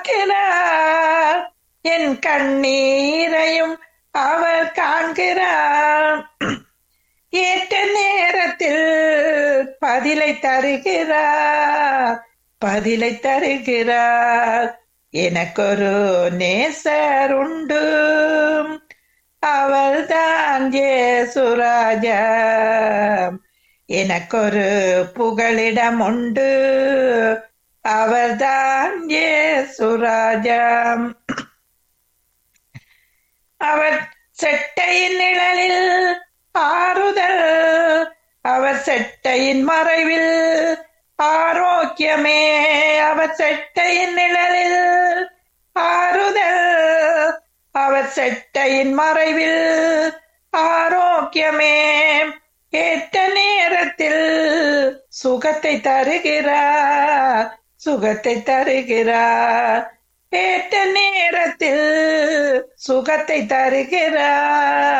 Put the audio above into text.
பார்க்கிறார் என் கண்ணீரையும் அவர் காண்கிறார் ஏற்ற நேரத்தில் பதிலை தருகிறார் பதிலை தருகிறார் எனக்கொரு நேசர் உண்டு அவள்தான் ஏசுராஜா எனக்கொரு புகலிடம் உண்டு அவர்தான் ஏசுராஜா அவர் செட்டையின் நிழலில் ஆறுதல் அவர் செட்டையின் மறைவில் ஆரோக்கியமே அவர் செட்டையின் நிழலில் ஆறுதல் அவர் செட்டையின் மறைவில் ஆரோக்கியமே ஏற்ற நேரத்தில் சுகத்தை தருகிறார் சுகத்தை தருகிறார் ஏற்ற நேரத்தில் சுகத்தை தருகிறார்